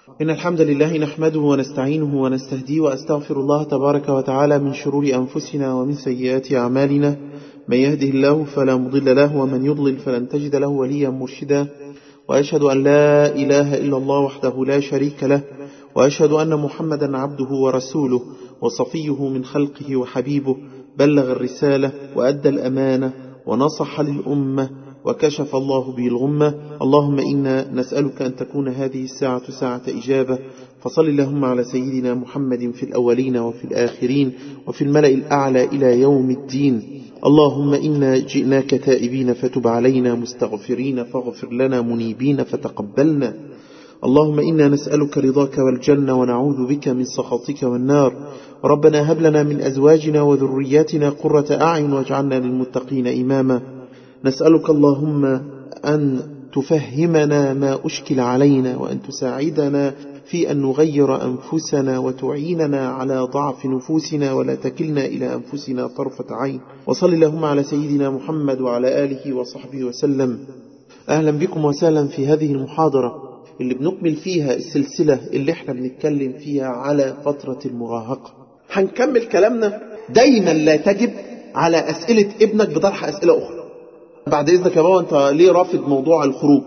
إن الحمد لله نحمده ونستعينه ونستهديه وأستغفر الله تبارك وتعالى من شرور أنفسنا ومن سيئات أعمالنا من يهده الله فلا مضل له ومن يضلل فلن تجد له وليا مرشدا وأشهد أن لا إله إلا الله وحده لا شريك له وأشهد أن محمدا عبده ورسوله وصفيه من خلقه وحبيبه بلغ الرسالة وأدى الأمانة ونصح للأمة وكشف الله به الغمة اللهم إنا نسألك أن تكون هذه الساعة ساعة إجابة فصل اللهم على سيدنا محمد في الأولين وفي الآخرين وفي الملأ الأعلى إلى يوم الدين اللهم إنا جئناك تائبين فتب علينا مستغفرين فاغفر لنا منيبين فتقبلنا اللهم إنا نسألك رضاك والجنة ونعوذ بك من سخطك والنار ربنا هب لنا من أزواجنا وذرياتنا قرة أعين واجعلنا للمتقين إماما نسألك اللهم أن تفهمنا ما أشكل علينا وأن تساعدنا في أن نغير أنفسنا وتعيننا على ضعف نفوسنا ولا تكلنا إلى أنفسنا طرفة عين وصل اللهم على سيدنا محمد وعلى آله وصحبه وسلم أهلا بكم وسهلا في هذه المحاضرة اللي بنكمل فيها السلسلة اللي احنا بنتكلم فيها على فترة المراهقة هنكمل كلامنا دايما لا تجب على أسئلة ابنك بطرح أسئلة أخرى بعد إذنك يا بابا أنت ليه رافض موضوع الخروج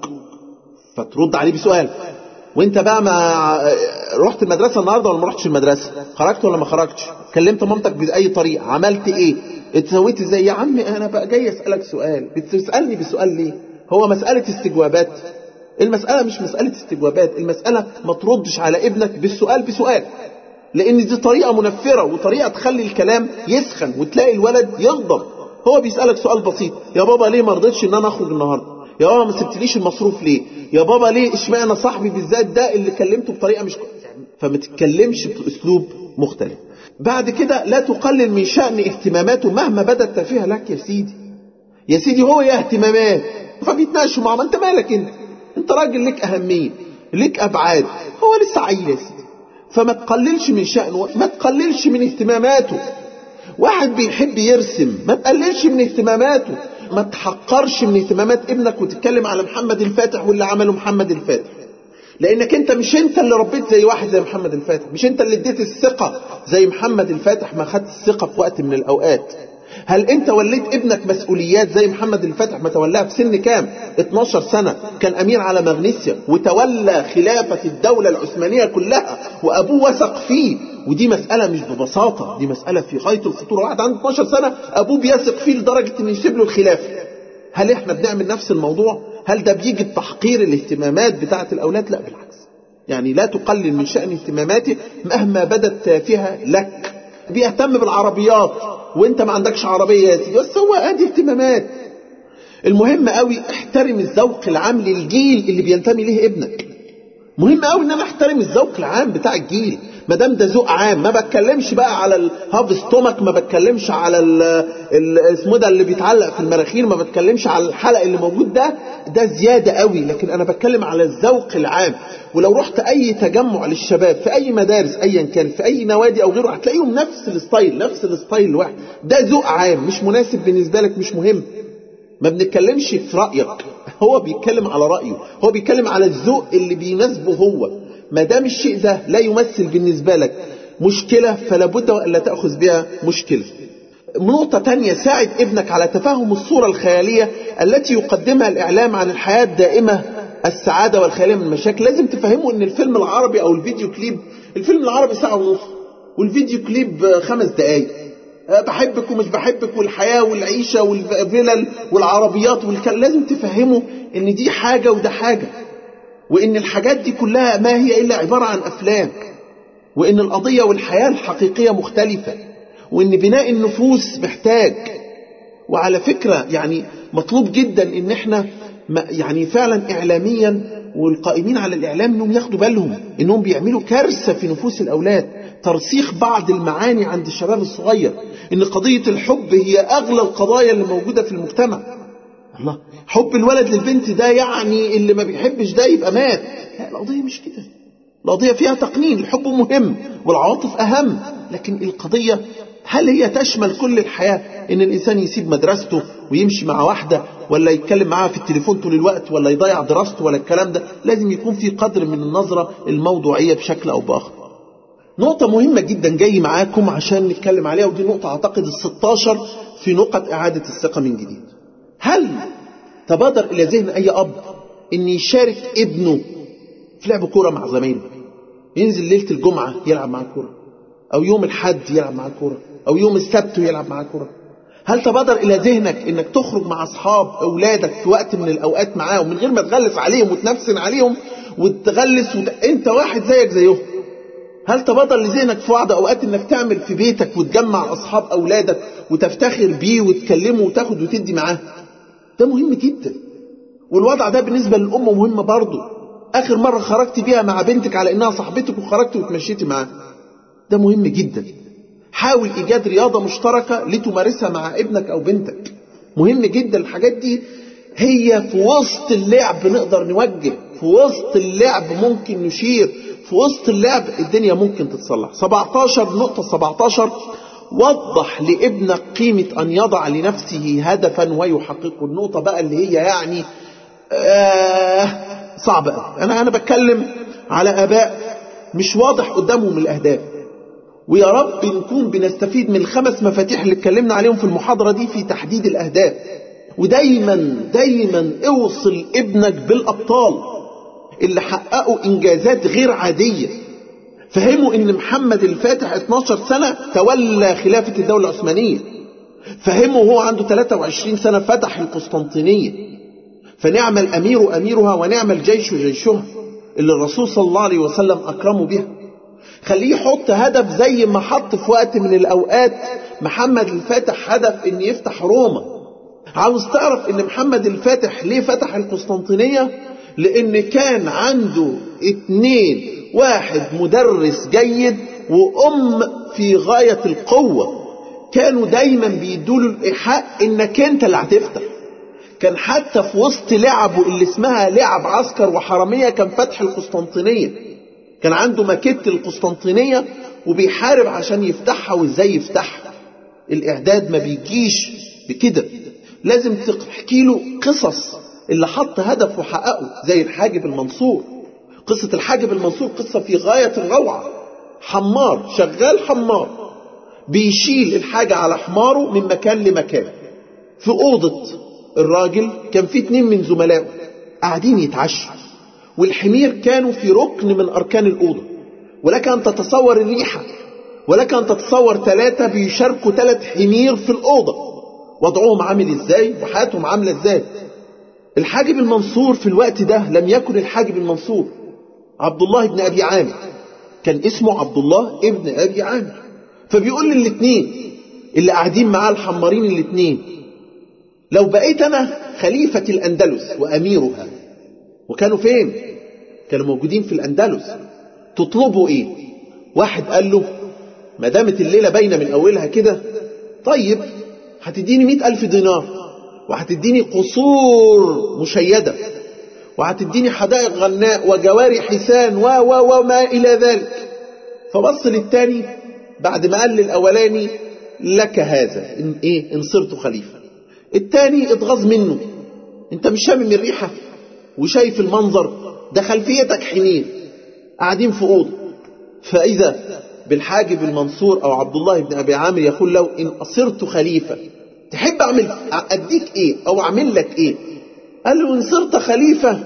فترد عليه بسؤال وانت بقى ما رحت المدرسة النهاردة ولا ما رحتش المدرسة خرجت ولا ما خرجتش كلمت مامتك بأي طريقة عملت ايه اتسويت ازاي يا عمي انا بقى جاي اسألك سؤال بتسألني بسؤال ليه هو مسألة استجوابات المسألة مش مسألة استجوابات المسألة ما تردش على ابنك بالسؤال بسؤال لان دي طريقة منفرة وطريقة تخلي الكلام يسخن وتلاقي الولد يغضب هو بيسألك سؤال بسيط يا بابا ليه ما رضيتش ان انا اخرج النهارده يا بابا ما سبتليش المصروف ليه يا بابا ليه اشمعنى صاحبي بالذات ده اللي كلمته بطريقه مش فما تتكلمش باسلوب مختلف بعد كده لا تقلل من شأن اهتماماته مهما بدت تافهه لك يا سيدي يا سيدي هو يا اهتمامات فبيتناقشوا مع انت مالك انت انت راجل لك اهميه لك ابعاد هو لسه عيل يا سيدي فما تقللش من شأنه ما تقللش من اهتماماته واحد بيحب يرسم ما تقللش من اهتماماته ما تحقرش من اهتمامات ابنك وتتكلم على محمد الفاتح واللي عمله محمد الفاتح لانك انت مش انت اللي ربيت زي واحد زي محمد الفاتح مش انت اللي اديت الثقة زي محمد الفاتح ما خدت الثقة في وقت من الاوقات هل انت وليت ابنك مسؤوليات زي محمد الفاتح ما تولاها في سن كام 12 سنة كان امير على مغنيسيا وتولى خلافة الدولة العثمانية كلها وابوه وثق فيه ودي مسألة مش ببساطة دي مسألة في غاية الخطورة واحد عنده 12 سنة أبوه بيثق فيه لدرجة إنه يسيب له الخلافة هل إحنا بنعمل نفس الموضوع؟ هل ده بيجي بتحقير الاهتمامات بتاعة الأولاد؟ لا بالعكس يعني لا تقلل من شأن اهتماماته مهما بدت تافهة لك بيهتم بالعربيات وانت ما عندكش عربية يا سيدي بس هو ادي اهتمامات المهم قوي احترم الذوق العام للجيل اللي بينتمي ليه ابنك مهم قوي ان انا احترم الذوق العام بتاع الجيل ما دام ده ذوق عام ما بتكلمش بقى على الهاف ستومك ما بتكلمش على ال اسمه ده اللي بيتعلق في المراخير ما بتكلمش على الحلق اللي موجود ده ده زياده قوي لكن انا بتكلم على الذوق العام ولو رحت اي تجمع للشباب في اي مدارس ايا كان في اي نوادي او غيره هتلاقيهم نفس الستايل نفس الستايل الواحد ده ذوق عام مش مناسب بالنسبه لك مش مهم ما بنتكلمش في رايك هو بيتكلم على رايه هو بيتكلم على الذوق اللي بيناسبه هو ما دام الشيء ده لا يمثل بالنسبة لك مشكلة فلا بد ألا تأخذ بها مشكلة نقطة تانية ساعد ابنك على تفهم الصورة الخيالية التي يقدمها الإعلام عن الحياة الدائمة السعادة والخيالية من المشاكل لازم تفهموا أن الفيلم العربي أو الفيديو كليب الفيلم العربي ساعة ونص والفيديو كليب خمس دقايق بحبك ومش بحبك والحياة والعيشة والفلل والعربيات والكلام لازم تفهموا ان دي حاجة وده حاجة وإن الحاجات دي كلها ما هي إلا عبارة عن أفلام وإن القضية والحياة الحقيقية مختلفة وإن بناء النفوس محتاج وعلى فكرة يعني مطلوب جدا إن إحنا يعني فعلا إعلاميا والقائمين على الإعلام إنهم ياخدوا بالهم إنهم بيعملوا كارثة في نفوس الأولاد ترسيخ بعض المعاني عند الشباب الصغير إن قضية الحب هي أغلى القضايا اللي موجودة في المجتمع الله حب الولد للبنت ده يعني اللي ما بيحبش ده يبقى مات لا القضية مش كده القضية فيها تقنين الحب مهم والعواطف أهم لكن القضية هل هي تشمل كل الحياة إن الإنسان يسيب مدرسته ويمشي مع واحدة ولا يتكلم معاها في التليفون طول الوقت ولا يضيع دراسته ولا الكلام ده لازم يكون في قدر من النظرة الموضوعية بشكل أو بآخر نقطة مهمة جدا جاي معاكم عشان نتكلم عليها ودي نقطة أعتقد الستاشر في نقط إعادة الثقة من جديد هل تبادر إلى ذهن أي أب إن يشارك ابنه في لعب كورة مع زمايله ينزل ليلة الجمعة يلعب معاه كورة أو يوم الحد يلعب معاه كورة أو يوم السبت يلعب معاه كورة هل تبادر إلى ذهنك إنك تخرج مع أصحاب أولادك في وقت من الأوقات معاهم من غير ما تغلس عليهم وتنفسن عليهم وتغلس وت... أنت واحد زيك زيهم هل تبادر لذهنك في بعض أوقات إنك تعمل في بيتك وتجمع أصحاب أولادك وتفتخر بيه وتكلمه وتاخد وتدي معاه ده مهم جدا والوضع ده بالنسبة للأم مهم برضه آخر مرة خرجت بيها مع بنتك على إنها صاحبتك وخرجت وتمشيتي معاها ده مهم جدا حاول إيجاد رياضة مشتركة لتمارسها مع ابنك أو بنتك مهم جدا الحاجات دي هي في وسط اللعب نقدر نوجه في وسط اللعب ممكن نشير في وسط اللعب الدنيا ممكن تتصلح 17 نقطة 17 وضح لابنك قيمة أن يضع لنفسه هدفا ويحققه النقطة بقى اللي هي يعني آه صعبة أنا أنا بتكلم على آباء مش واضح قدامهم الأهداف ويا رب نكون بنستفيد من الخمس مفاتيح اللي اتكلمنا عليهم في المحاضرة دي في تحديد الأهداف ودايما دايما اوصل ابنك بالأبطال اللي حققوا إنجازات غير عادية فهموا ان محمد الفاتح 12 سنة تولى خلافة الدولة العثمانية فهموا هو عنده 23 سنة فتح القسطنطينية فنعم الأمير أميرها ونعم الجيش جيشها اللي الرسول صلى الله عليه وسلم أكرمه بها خليه يحط هدف زي ما حط في وقت من الأوقات محمد الفاتح هدف ان يفتح روما عاوز تعرف ان محمد الفاتح ليه فتح القسطنطينية لان كان عنده اتنين واحد مدرس جيد وام في غاية القوة كانوا دايما بيدوا له الايحاء انك انت اللي هتفتح كان حتى في وسط لعبه اللي اسمها لعب عسكر وحرامية كان فتح القسطنطينية كان عنده ماكيت القسطنطينية وبيحارب عشان يفتحها وازاي يفتحها الاعداد ما بيجيش بكده لازم تحكي له قصص اللي حط هدف وحققه زي الحاجب المنصور قصة الحاجب المنصور قصة في غاية الروعة حمار شغال حمار بيشيل الحاجة على حماره من مكان لمكان في أوضة الراجل كان في اتنين من زملائه قاعدين يتعشوا والحمير كانوا في ركن من أركان الأوضة ولك أن تتصور الريحة ولك أن تتصور ثلاثة بيشاركوا ثلاث حمير في الأوضة وضعهم عامل ازاي وحياتهم عاملة ازاي الحاجب المنصور في الوقت ده لم يكن الحاجب المنصور عبد الله بن أبي عامر كان اسمه عبد الله ابن أبي عامر فبيقول للاثنين اللي قاعدين معاه الحمارين الاثنين لو بقيت أنا خليفة الأندلس وأميرها وكانوا فين كانوا موجودين في الأندلس تطلبوا إيه واحد قال له ما دامت الليلة باينة من أولها كده طيب هتديني مئة ألف دينار وهتديني قصور مشيدة وهتديني حدائق غناء وجواري حسان و و وما إلى ذلك فبص للتاني بعد ما قال للأولاني لك هذا إن إيه إن صرت خليفة التاني اتغاظ منه انت مش شامم الريحة وشايف المنظر ده خلفيتك حمير قاعدين في أوضة فإذا بالحاجب المنصور أو عبد الله بن أبي عامر يقول له إن أصرت خليفة تحب أعمل أديك إيه أو أعمل لك إيه قال له إن صرت خليفة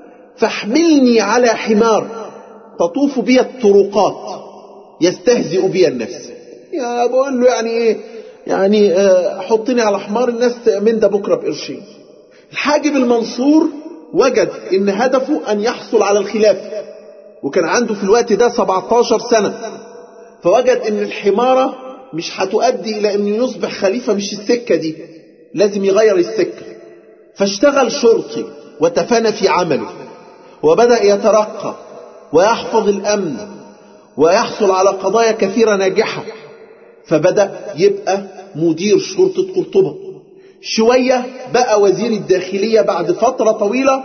فاحملني على حمار تطوف بي الطرقات يستهزئ بي الناس يا بقول له يعني إيه يعني آه حطني على حمار الناس من ده بكرة بقرشين الحاجب المنصور وجد ان هدفه ان يحصل على الخلافة وكان عنده في الوقت ده 17 سنة فوجد ان الحمارة مش هتؤدي الى انه يصبح خليفة مش السكة دي لازم يغير السكة فاشتغل شرطي وتفانى في عمله وبدأ يترقى ويحفظ الأمن ويحصل على قضايا كثيرة ناجحة فبدأ يبقى مدير شرطة قرطبة شوية بقى وزير الداخلية بعد فترة طويلة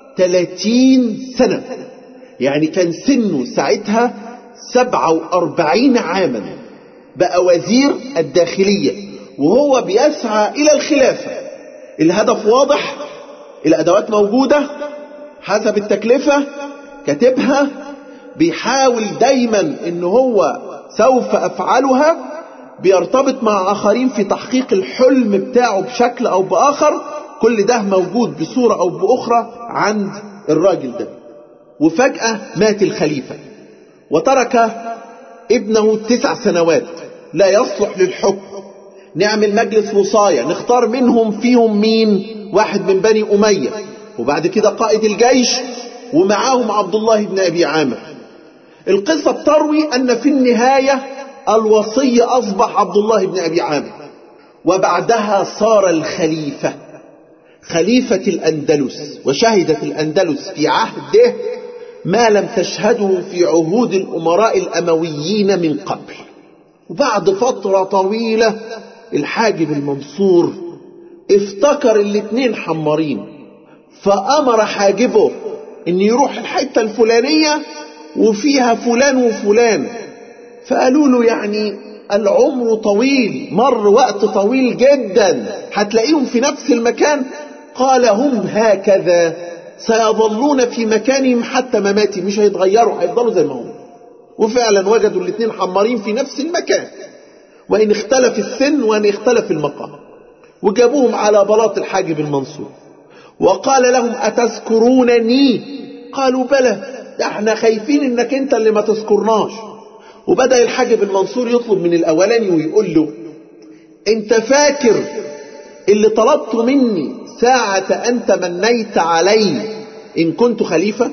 30 سنة يعني كان سنه ساعتها 47 عاما بقى وزير الداخلية وهو بيسعى إلى الخلافة الهدف واضح الأدوات موجودة حسب التكلفة كاتبها بيحاول دايما ان هو سوف افعلها بيرتبط مع اخرين في تحقيق الحلم بتاعه بشكل او باخر كل ده موجود بصورة او باخرى عند الراجل ده وفجأة مات الخليفة وترك ابنه تسع سنوات لا يصلح للحكم نعمل مجلس وصاية نختار منهم فيهم مين واحد من بني أمية وبعد كده قائد الجيش ومعاهم عبد الله بن أبي عامر القصة بتروي أن في النهاية الوصي أصبح عبد الله بن أبي عامر وبعدها صار الخليفة خليفة الأندلس وشهدت الأندلس في عهده ما لم تشهده في عهود الأمراء الأمويين من قبل وبعد فترة طويلة الحاجب المنصور افتكر الاتنين حمارين فأمر حاجبه ان يروح الحتة الفلانية وفيها فلان وفلان فقالوا له يعني العمر طويل مر وقت طويل جدا هتلاقيهم في نفس المكان قال هم هكذا سيظلون في مكانهم حتى مماتي مش هيتغيروا هيفضلوا زي ما هم وفعلا وجدوا الاثنين حمارين في نفس المكان وإن اختلف السن وإن اختلف المقام وجابوهم على بلاط الحاجب المنصور وقال لهم أتذكرونني قالوا بلى ده احنا خايفين انك انت اللي ما تذكرناش وبدأ الحاجب المنصور يطلب من الأولاني ويقول له انت فاكر اللي طلبته مني ساعة أن تمنيت علي إن كنت خليفة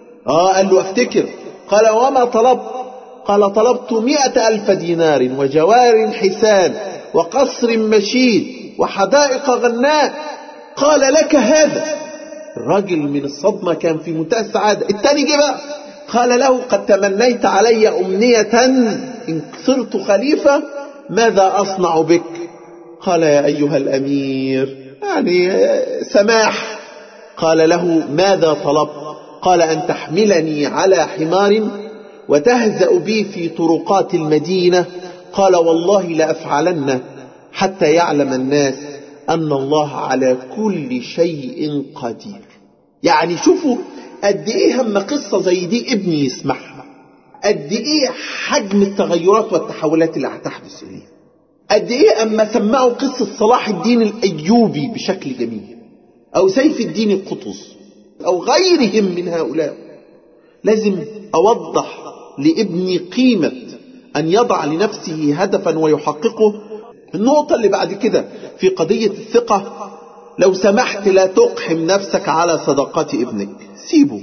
آه قال له أفتكر قال وما طلبت قال طلبت مئة ألف دينار وجوار حسان وقصر مشيد وحدائق غناء قال لك هذا الراجل من الصدمة كان في منتهى السعادة التاني جه بقى قال له قد تمنيت علي أمنية إن صرت خليفة ماذا أصنع بك قال يا أيها الأمير يعني سماح قال له ماذا طلبت قال أن تحملني على حمار وتهزأ بي في طرقات المدينة قال والله لأفعلن حتى يعلم الناس أن الله على كل شيء قدير يعني شوفوا قد إيه هم قصة زي دي ابني يسمعها قد إيه حجم التغيرات والتحولات اللي هتحدث إليه قد إيه أما سمعوا قصة صلاح الدين الأيوبي بشكل جميل أو سيف الدين القطز أو غيرهم من هؤلاء لازم أوضح لابني قيمة أن يضع لنفسه هدفا ويحققه النقطة اللي بعد كده في قضية الثقة لو سمحت لا تقحم نفسك على صداقات ابنك سيبه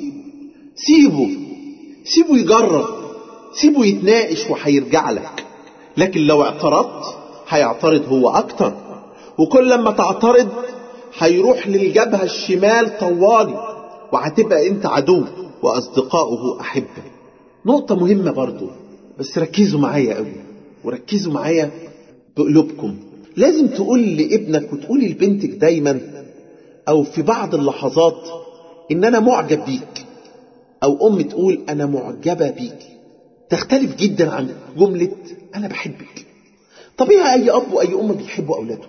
سيبه سيبه يجرب سيبه يتناقش وهيرجع لك لكن لو اعترضت هيعترض هو أكتر وكل لما تعترض هيروح للجبهة الشمال طوالي وهتبقى انت عدو واصدقاؤه احبه نقطة مهمة برضو بس ركزوا معايا قوي وركزوا معايا بقلوبكم لازم تقول لابنك وتقولي لبنتك دايما او في بعض اللحظات ان انا معجب بيك او ام تقول انا معجبة بيك تختلف جدا عن جملة انا بحبك طبيعي اي اب واي ام بيحبوا اولاده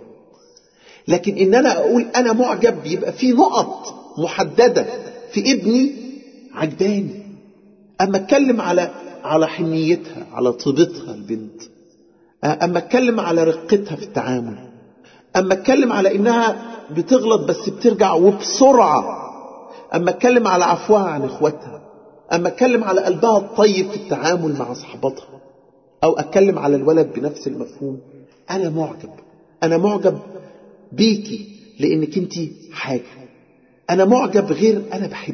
لكن ان انا اقول انا معجب بيبقى في نقط محددة في ابني عجباني اما اتكلم على على حنيتها على طيبتها البنت اما اتكلم على رقتها في التعامل اما اتكلم على انها بتغلط بس بترجع وبسرعة اما اتكلم على عفوها عن اخواتها اما اتكلم على قلبها الطيب في التعامل مع صحباتها او اتكلم على الولد بنفس المفهوم انا معجب انا معجب بيكي لانك انت حاجة انا معجب غير انا بحب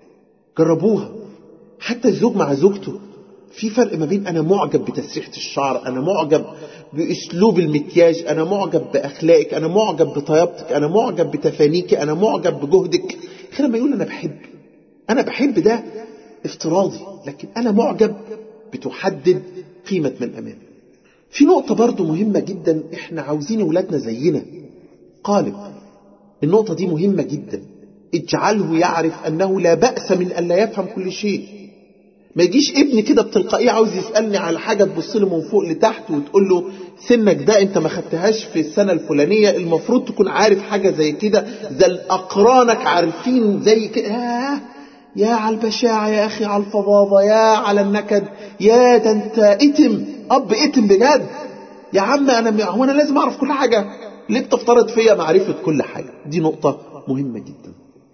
جربوها حتى الزوج مع زوجته في فرق ما بين انا معجب بتسريحة الشعر انا معجب باسلوب المكياج انا معجب باخلاقك انا معجب بطيبتك انا معجب بتفانيك انا معجب بجهدك غير ما يقول انا بحب انا بحب ده افتراضي لكن انا معجب بتحدد قيمة من امامي في نقطة برضو مهمة جدا احنا عاوزين ولادنا زينا قالب النقطة دي مهمة جدا اجعله يعرف أنه لا بأس من أن لا يفهم كل شيء ما يجيش ابني كده بتلقائيه عاوز يسالني على حاجه تبص له من فوق لتحت وتقول له سنك ده انت ما خدتهاش في السنه الفلانيه المفروض تكون عارف حاجه زي كده ده اقرانك عارفين زي كده ياه يا على البشاعة يا أخي على الفظاظة يا على النكد يا ده أنت اتم أب اتم بجد يا عم أنا هو أنا لازم أعرف كل حاجة ليه بتفترض فيا معرفة كل حاجة دي نقطة مهمة جدا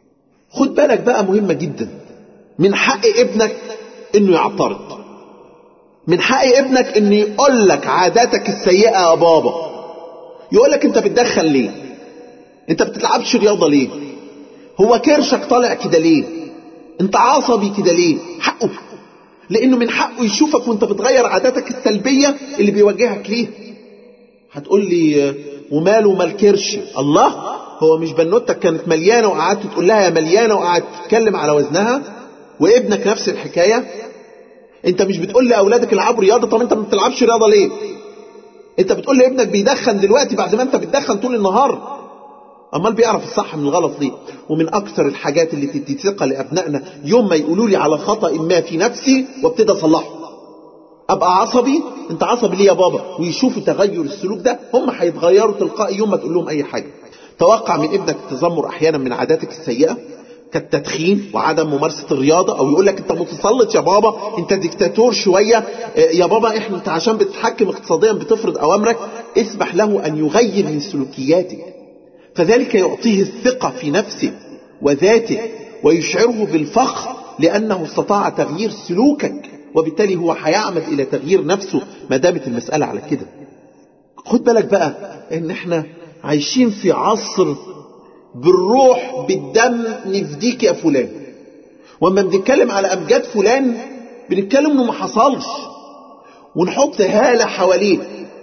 خد بالك بقى مهمة جدا من حق ابنك انه يعترض من حق ابنك انه يقول لك عاداتك السيئة يا بابا يقول لك انت بتدخل ليه انت بتلعبش رياضة ليه هو كرشك طالع كده ليه انت عصبي كده ليه حقه لانه من حقه يشوفك وانت بتغير عاداتك السلبية اللي بيواجهك ليه هتقول لي وماله مال كرش الله هو مش بنوتك كانت مليانة وقعدت تقول لها يا مليانة وقعدت تتكلم على وزنها وابنك نفس الحكاية انت مش بتقول لاولادك العبوا رياضة طب انت ما بتلعبش رياضة ليه انت بتقول لابنك بيدخن دلوقتي بعد ما انت بتدخن طول النهار امال بيعرف الصح من الغلط ليه ومن اكثر الحاجات اللي تدي ثقة لابنائنا يوم ما يقولوا لي على خطأ ما في نفسي وابتدي اصلحه ابقى عصبي انت عصبي ليه يا بابا ويشوفوا تغير السلوك ده هم هيتغيروا تلقائي يوم ما تقول لهم اي حاجة توقع من ابنك التذمر احيانا من عاداتك السيئة كالتدخين وعدم ممارسة الرياضة او يقول لك انت متسلط يا بابا انت ديكتاتور شوية يا بابا احنا انت عشان بتتحكم اقتصاديا بتفرض اوامرك اسمح له ان يغير من سلوكياتك فذلك يعطيه الثقة في نفسه وذاته ويشعره بالفخر لأنه استطاع تغيير سلوكك وبالتالي هو هيعمد إلى تغيير نفسه ما دامت المسألة على كده خد بالك بقى ان احنا عايشين في عصر بالروح بالدم نفديك يا فلان وما بنتكلم على امجاد فلان بنتكلم انه ما حصلش ونحط هالة حواليه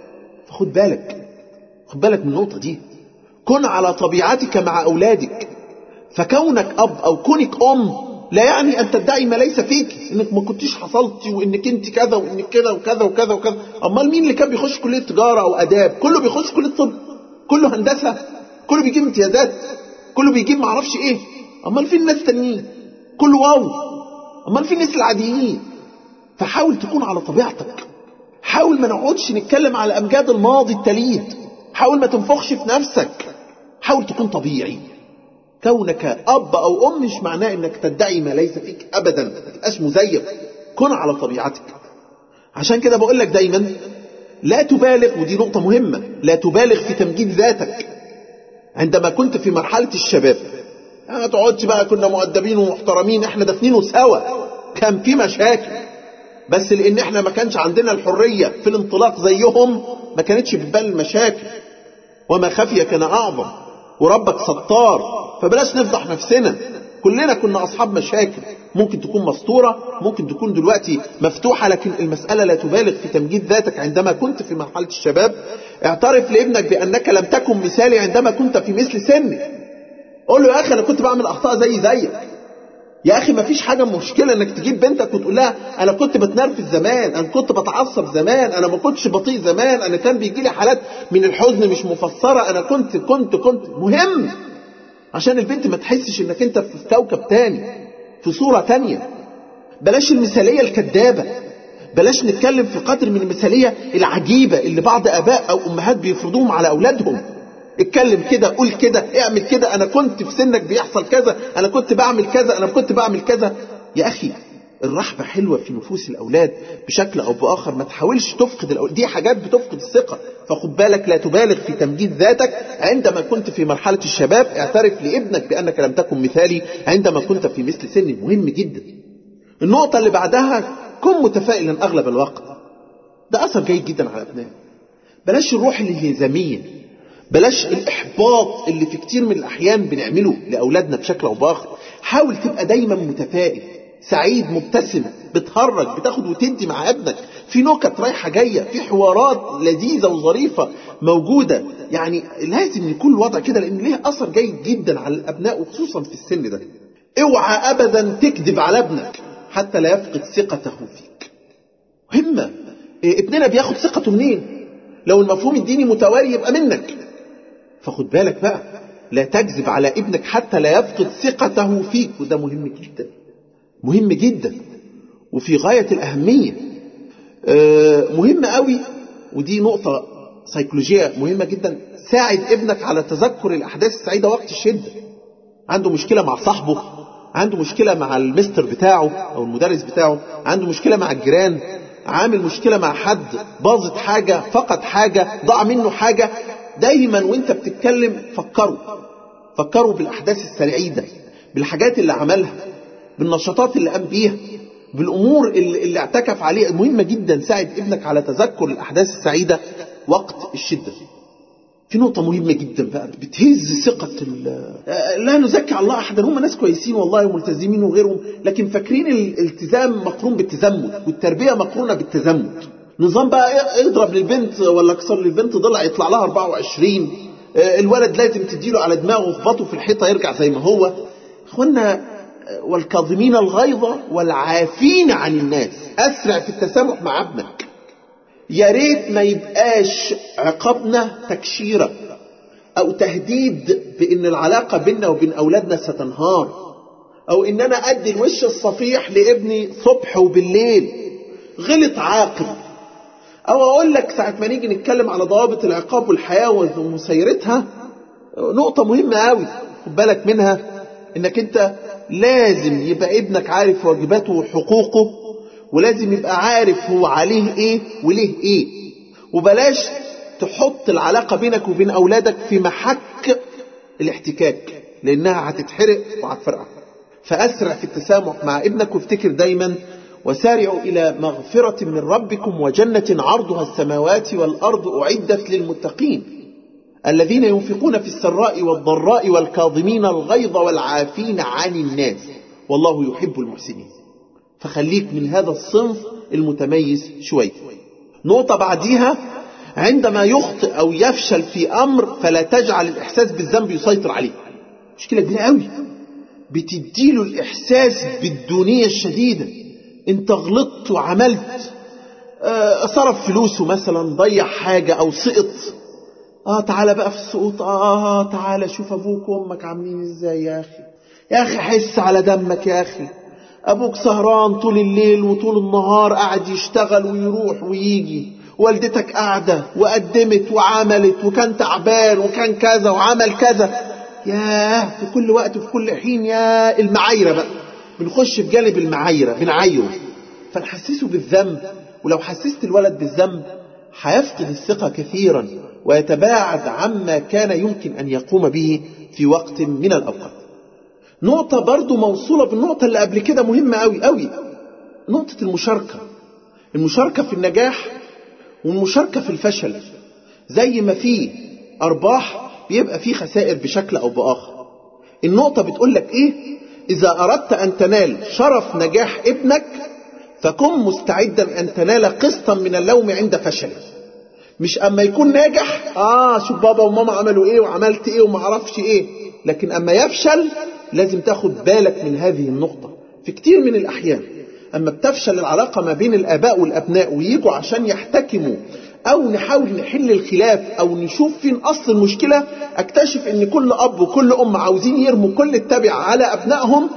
فخد بالك خد بالك من النقطة دي كن على طبيعتك مع أولادك فكونك أب أو كونك أم لا يعني أن تدعي ما ليس فيك إنك ما كنتيش حصلتي وإنك أنت كذا وإنك كذا وكذا وكذا وكذا أمال مين اللي كان بيخش كلية تجارة أو آداب كله بيخش كلية طب كله هندسة كله بيجيب امتيازات كله بيجيب معرفش إيه أمال في الناس تانيين كله واو أمال في الناس العاديين فحاول تكون على طبيعتك حاول ما نقعدش نتكلم على أمجاد الماضي التليد حاول ما تنفخش في نفسك حاول تكون طبيعي كونك أب أو أم مش معناه أنك تدعي ما ليس فيك أبدا ما تبقاش مزيف كن على طبيعتك عشان كده بقول لك دايما لا تبالغ ودي نقطة مهمة لا تبالغ في تمجيد ذاتك عندما كنت في مرحلة الشباب ما تقعدش بقى كنا مؤدبين ومحترمين احنا دافنينه سوا كان في مشاكل بس لان احنا ما كانش عندنا الحرية في الانطلاق زيهم ما كانتش في بال المشاكل وما خفي كان اعظم وربك ستار فبلاش نفضح نفسنا كلنا كنا اصحاب مشاكل ممكن تكون مستورة ممكن تكون دلوقتي مفتوحة لكن المسألة لا تبالغ في تمجيد ذاتك عندما كنت في مرحلة الشباب اعترف لابنك بأنك لم تكن مثالي عندما كنت في مثل سني قول له يا أخي أنا كنت بعمل أخطاء زي زيك يا أخي ما فيش حاجة مشكلة أنك تجيب بنتك وتقول لها أنا كنت بتنرفز زمان أنا كنت بتعصب زمان أنا ما كنتش بطيء زمان أنا كان بيجي لي حالات من الحزن مش مفسرة أنا كنت كنت كنت مهم عشان البنت ما تحسش انك انت في كوكب تاني في صورة تانية بلاش المثالية الكذابة بلاش نتكلم في قدر من المثالية العجيبة اللي بعض اباء او امهات بيفرضوهم على اولادهم اتكلم كده قول كده اعمل كده انا كنت في سنك بيحصل كذا انا كنت بعمل كذا انا كنت بعمل كذا يا اخي الرحمة حلوة في نفوس الأولاد بشكل أو بآخر ما تحاولش تفقد الأولاد دي حاجات بتفقد الثقة فخد بالك لا تبالغ في تمجيد ذاتك عندما كنت في مرحلة الشباب اعترف لابنك بأنك لم تكن مثالي عندما كنت في مثل سن مهم جدا النقطة اللي بعدها كن متفائلا أغلب الوقت ده أثر جيد جدا على أبنائك بلاش الروح الانهزامية بلاش الإحباط اللي في كتير من الأحيان بنعمله لأولادنا بشكل أو بآخر حاول تبقى دايما متفائل سعيد مبتسم بتهرج بتاخد وتدي مع ابنك في نكت رايحة جاية في حوارات لذيذة وظريفة موجودة يعني لازم يكون الوضع كده لأن ليه أثر جيد جدا على الأبناء وخصوصا في السن ده اوعى أبدا تكذب على ابنك حتى لا يفقد ثقته فيك مهمة إيه ابننا بياخد ثقته منين لو المفهوم الديني متواري يبقى منك فخد بالك بقى لا تكذب على ابنك حتى لا يفقد ثقته فيك وده مهم جدا مهم جدا وفي غاية الأهمية آه، مهم قوي ودي نقطة سيكولوجية مهمة جدا ساعد ابنك على تذكر الأحداث السعيدة وقت الشدة عنده مشكلة مع صاحبه عنده مشكلة مع المستر بتاعه أو المدرس بتاعه عنده مشكلة مع الجيران عامل مشكلة مع حد باظت حاجة فقد حاجة ضاع منه حاجة دايما وانت بتتكلم فكروا فكروا بالأحداث السعيدة بالحاجات اللي عملها بالنشاطات اللي قام بيها بالأمور اللي, اللي اعتكف عليها مهمة جدا ساعد ابنك على تذكر الأحداث السعيدة وقت الشدة في نقطة مهمة جدا بقى بتهز ثقة لا نزكي على الله أحدا هم ناس كويسين والله وملتزمين وغيرهم لكن فاكرين الالتزام مقرون بالتزمت والتربية مقرونة بالتزمت نظام بقى اضرب للبنت ولا اكسر للبنت ضلع يطلع لها 24 الولد لازم تديله على دماغه وخبطه في الحيطة يرجع زي ما هو اخوانا والكاظمين الغيظ والعافين عن الناس اسرع في التسامح مع ابنك يا ريت ما يبقاش عقابنا تكشيرة أو تهديد بأن العلاقة بيننا وبين أولادنا ستنهار أو إن أنا أدي الوش الصفيح لابني صبح وبالليل غلط عاقل أو أقول لك ساعة ما نيجي نتكلم على ضوابط العقاب والحياة ومسيرتها نقطة مهمة قوي خد بالك منها إنك أنت لازم يبقى ابنك عارف واجباته وحقوقه ولازم يبقى عارف هو عليه ايه وليه ايه وبلاش تحط العلاقة بينك وبين أولادك في محك الاحتكاك لأنها هتتحرق وهتفرقع فأسرع في التسامح مع ابنك وافتكر دايما وسارعوا إلى مغفرة من ربكم وجنة عرضها السماوات والأرض أعدت للمتقين الذين ينفقون في السراء والضراء والكاظمين الغيظ والعافين عن الناس والله يحب المحسنين فخليك من هذا الصنف المتميز شوية نقطة بعديها عندما يخطئ أو يفشل في أمر فلا تجعل الإحساس بالذنب يسيطر عليه مشكلة كبيرة قوي بتديله الإحساس بالدونية الشديدة انت غلطت وعملت آه صرف فلوسه مثلا ضيع حاجة أو سقط اه تعالى بقى في السقوط اه تعالى شوف ابوك وامك عاملين ازاي يا اخي يا اخي حس على دمك يا اخي أبوك سهران طول الليل وطول النهار قاعد يشتغل ويروح ويجي والدتك قاعدة وقدمت وعملت وكان تعبان وكان كذا وعمل كذا ياه في كل وقت وفي كل حين يا المعايرة بقى بنخش في جانب المعايرة بنعايره فنحسسه بالذنب ولو حسست الولد بالذنب هيفقد الثقة كثيرا ويتباعد عما كان يمكن أن يقوم به في وقت من الأوقات نقطة برضو موصولة بالنقطة اللي قبل كده مهمة قوي قوي نقطة المشاركة المشاركة في النجاح والمشاركة في الفشل زي ما في أرباح بيبقى في خسائر بشكل أو بآخر النقطة بتقول لك إيه إذا أردت أن تنال شرف نجاح ابنك فكن مستعدا أن تنال قسطا من اللوم عند فشله مش أما يكون ناجح آه شوف بابا وماما عملوا إيه وعملت إيه وما عرفش إيه لكن أما يفشل لازم تاخد بالك من هذه النقطة في كتير من الأحيان أما بتفشل العلاقة ما بين الآباء والأبناء ويجوا عشان يحتكموا أو نحاول نحل الخلاف أو نشوف فين أصل المشكلة أكتشف أن كل أب وكل أم عاوزين يرموا كل التبع على أبنائهم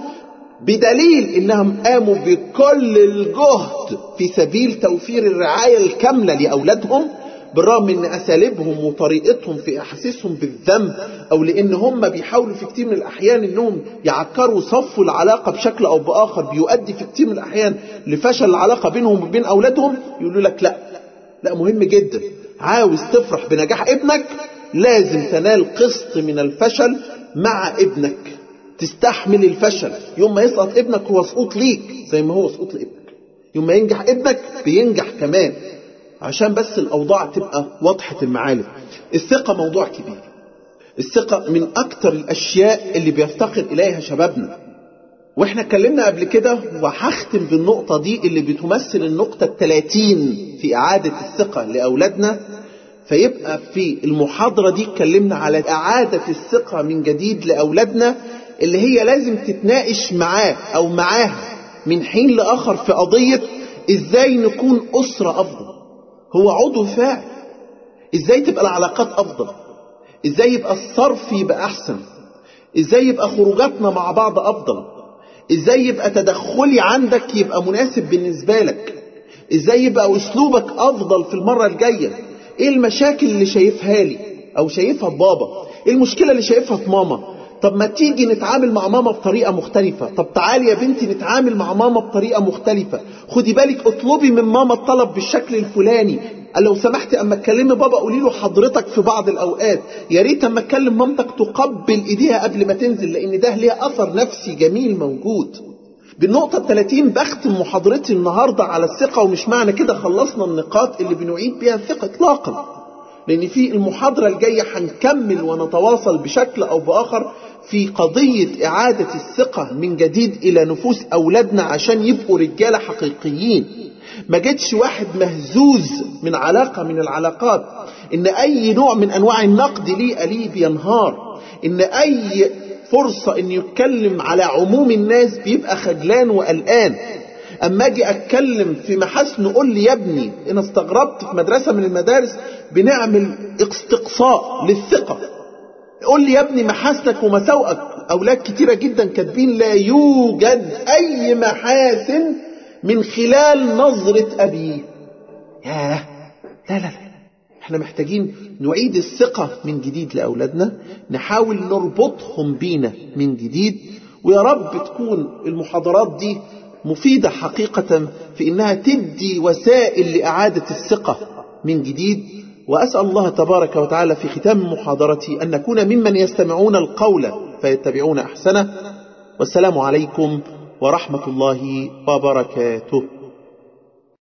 بدليل أنهم قاموا بكل الجهد في سبيل توفير الرعاية الكاملة لأولادهم بالرغم من اساليبهم وطريقتهم في احاسيسهم بالذنب او لان هم بيحاولوا في كتير من الاحيان انهم يعكروا صفوا العلاقه بشكل او باخر بيؤدي في كتير من الاحيان لفشل العلاقه بينهم وبين اولادهم يقولوا لك لا لا مهم جدا عاوز تفرح بنجاح ابنك لازم تنال قسط من الفشل مع ابنك تستحمل الفشل يوم ما يسقط ابنك هو سقوط ليك زي ما هو سقوط لابنك يوم ما ينجح ابنك بينجح كمان عشان بس الأوضاع تبقى واضحة المعالم الثقة موضوع كبير الثقة من أكتر الأشياء اللي بيفتقر إليها شبابنا واحنا اتكلمنا قبل كده وهختم بالنقطة دي اللي بتمثل النقطة الثلاثين في إعادة الثقة لأولادنا فيبقى في المحاضرة دي اتكلمنا على إعادة الثقة من جديد لأولادنا اللي هي لازم تتناقش معاه أو معاها من حين لآخر في قضية إزاي نكون أسرة أفضل هو عضو فاعل ازاي تبقى العلاقات افضل ازاي يبقى الصرف يبقى احسن ازاي يبقى خروجاتنا مع بعض افضل ازاي يبقى تدخلي عندك يبقى مناسب بالنسبة لك ازاي يبقى اسلوبك افضل في المرة الجاية ايه المشاكل اللي شايفها لي او شايفها في بابا ايه المشكلة اللي شايفها في ماما طب ما تيجي نتعامل مع ماما بطريقة مختلفة طب تعالي يا بنتي نتعامل مع ماما بطريقة مختلفة خدي بالك اطلبي من ماما الطلب بالشكل الفلاني قال لو سمحتي اما تكلمي بابا قولي له حضرتك في بعض الاوقات يا ريت اما تكلم مامتك تقبل ايديها قبل ما تنزل لان ده ليه اثر نفسي جميل موجود بالنقطة 30 بختم محاضرتي النهاردة على الثقة ومش معنى كده خلصنا النقاط اللي بنعيد بيها الثقة اطلاقا لان في المحاضرة الجاية هنكمل ونتواصل بشكل او باخر في قضية اعادة الثقة من جديد الى نفوس اولادنا عشان يبقوا رجالة حقيقيين ما جتش واحد مهزوز من علاقة من العلاقات ان اي نوع من انواع النقد ليه قليه بينهار ان اي فرصة ان يتكلم على عموم الناس بيبقى خجلان وقلقان اما اجي اتكلم في محاسن قول لي يا ابني انا استغربت في مدرسة من المدارس بنعمل استقصاء للثقة قول لي يا ابني محاسنك ومساوئك اولاد كتيرة جدا كاتبين لا يوجد اي محاسن من خلال نظرة أبيه ياه لا لا لا احنا محتاجين نعيد الثقة من جديد لأولادنا نحاول نربطهم بينا من جديد ويا رب تكون المحاضرات دي مفيدة حقيقة في إنها تدي وسائل لإعادة الثقة من جديد وأسأل الله تبارك وتعالى في ختام محاضرتي أن نكون ممن يستمعون القول فيتبعون أحسنه والسلام عليكم ورحمة الله وبركاته